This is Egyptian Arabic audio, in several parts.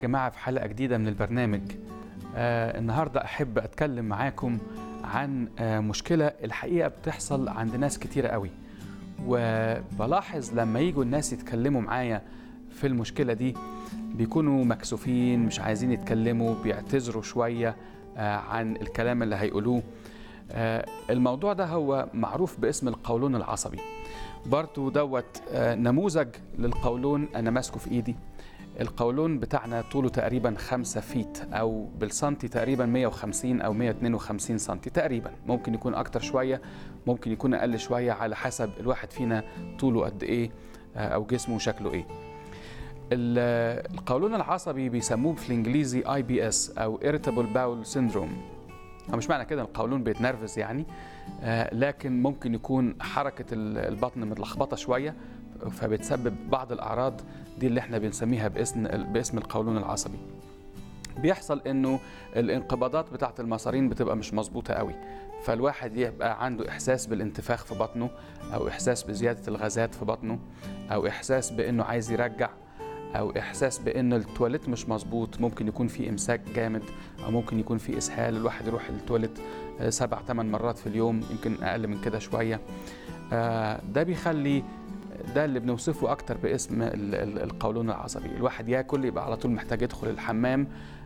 جماعة في حلقة جديدة من البرنامج آه النهاردة أحب أتكلم معاكم عن آه مشكلة الحقيقة بتحصل عند ناس كتيرة قوي وبلاحظ لما يجوا الناس يتكلموا معايا في المشكلة دي بيكونوا مكسوفين مش عايزين يتكلموا بيعتذروا شوية آه عن الكلام اللي هيقولوه آه الموضوع ده هو معروف باسم القولون العصبي برضو دوت آه نموذج للقولون أنا ماسكه في إيدي القولون بتاعنا طوله تقريبا 5 فيت او بالسنتي تقريبا 150 او 152 سنتي تقريبا ممكن يكون اكتر شويه ممكن يكون اقل شويه على حسب الواحد فينا طوله قد ايه او جسمه شكله ايه القولون العصبي بيسموه في الانجليزي اي بي اس او irritable bowel syndrome هو مش معنى كده القولون بيتنرفز يعني آه لكن ممكن يكون حركه البطن متلخبطه شويه فبتسبب بعض الاعراض دي اللي احنا بنسميها باسم باسم القولون العصبي بيحصل انه الانقباضات بتاعه المصارين بتبقى مش مظبوطه قوي فالواحد يبقى عنده احساس بالانتفاخ في بطنه او احساس بزياده الغازات في بطنه او احساس بانه عايز يرجع او احساس بان التواليت مش مظبوط ممكن يكون في امساك جامد او ممكن يكون في اسهال الواحد يروح التواليت سبع ثمان مرات في اليوم يمكن اقل من كده شويه ده بيخلي ده اللي بنوصفه اكتر باسم القولون العصبي الواحد ياكل يبقى على طول محتاج يدخل الحمام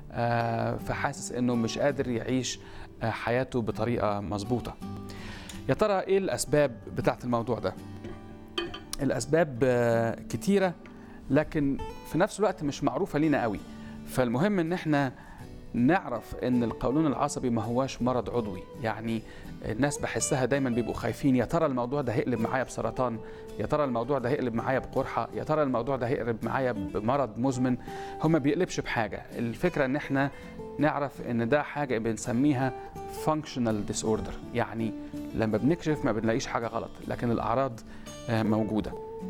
فحاسس انه مش قادر يعيش حياته بطريقه مظبوطه يا ترى ايه الاسباب بتاعت الموضوع ده الاسباب كتيره لكن في نفس الوقت مش معروفه لينا قوي فالمهم ان احنا نعرف ان القولون العصبي ما هواش مرض عضوي يعني الناس بحسها دايما بيبقوا خايفين يا ترى الموضوع ده هيقلب معايا بسرطان يا ترى الموضوع ده هيقلب معايا بقرحه يا ترى الموضوع ده هيقلب معايا بمرض مزمن هو ما بيقلبش بحاجه الفكره ان احنا نعرف ان ده حاجه بنسميها functional disorder يعني لما بنكشف ما بنلاقيش حاجه غلط لكن الاعراض موجوده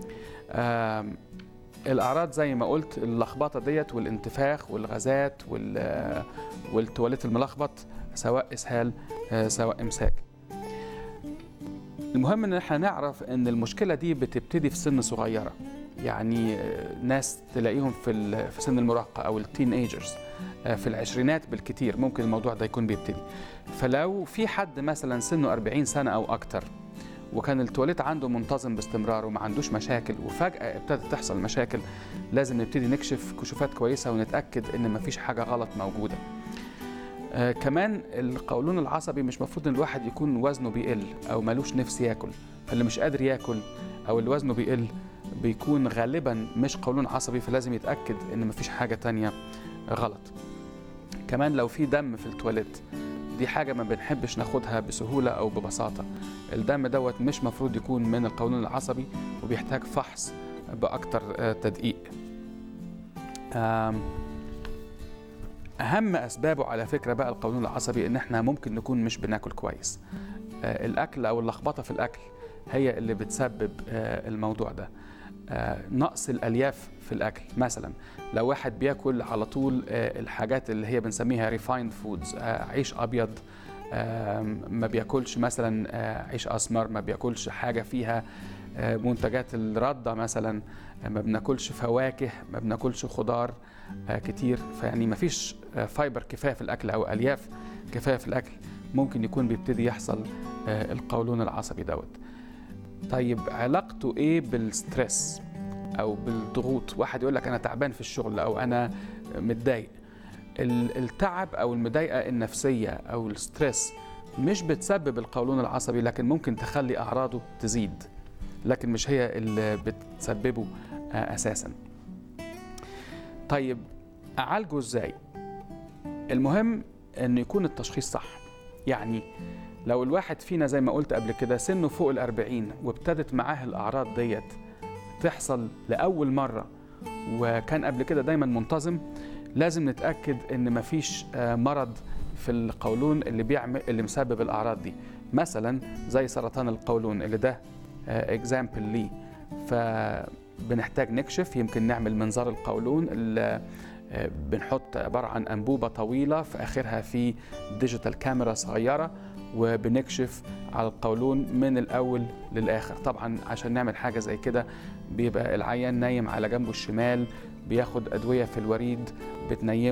الاعراض زي ما قلت اللخبطه ديت والانتفاخ والغازات والتواليت الملخبط سواء اسهال سواء امساك المهم ان احنا نعرف ان المشكله دي بتبتدي في سن صغيره يعني ناس تلاقيهم في في سن المراهقه او التين ايجرز في العشرينات بالكتير ممكن الموضوع ده يكون بيبتدي فلو في حد مثلا سنه 40 سنه او اكتر وكان التواليت عنده منتظم باستمرار وما عندوش مشاكل وفجأة ابتدت تحصل مشاكل لازم نبتدي نكشف كشوفات كويسة ونتأكد إن مفيش حاجة غلط موجودة. آه كمان القولون العصبي مش مفروض إن الواحد يكون وزنه بيقل أو ملوش نفس ياكل، فاللي مش قادر ياكل أو اللي وزنه بيقل بيكون غالبا مش قولون عصبي فلازم يتأكد إن مفيش حاجة تانية غلط. كمان لو في دم في التواليت دي حاجة ما بنحبش ناخدها بسهولة أو ببساطة الدم دوت مش مفروض يكون من القولون العصبي وبيحتاج فحص بأكتر تدقيق أهم أسبابه على فكرة بقى القولون العصبي إن إحنا ممكن نكون مش بناكل كويس الأكل أو اللخبطة في الأكل هي اللي بتسبب الموضوع ده نقص الالياف في الاكل مثلا لو واحد بياكل على طول الحاجات اللي هي بنسميها ريفايند فودز عيش ابيض ما بياكلش مثلا عيش اسمر ما بياكلش حاجه فيها منتجات الرده مثلا ما بناكلش فواكه ما بناكلش خضار كتير فيعني ما فيش فايبر كفايه في الاكل او الياف كفايه في الاكل ممكن يكون بيبتدي يحصل القولون العصبي دوت طيب علاقته ايه بالستريس او بالضغوط واحد يقول لك انا تعبان في الشغل او انا متضايق التعب او المضايقه النفسيه او الستريس مش بتسبب القولون العصبي لكن ممكن تخلي اعراضه تزيد لكن مش هي اللي بتسببه اساسا طيب اعالجه ازاي المهم ان يكون التشخيص صح يعني لو الواحد فينا زي ما قلت قبل كده سنه فوق الأربعين وابتدت معاه الأعراض ديت تحصل لأول مرة وكان قبل كده دايما منتظم لازم نتأكد إن مفيش مرض في القولون اللي بيعمل اللي مسبب الأعراض دي مثلا زي سرطان القولون اللي ده اكزامبل ليه فبنحتاج نكشف يمكن نعمل منظار القولون اللي بنحط عبارة عن أنبوبة طويلة في آخرها في ديجيتال كاميرا صغيرة وبنكشف على القولون من الاول للاخر طبعا عشان نعمل حاجه زي كده بيبقى العيان نايم على جنبه الشمال بياخد ادويه في الوريد بتنيمه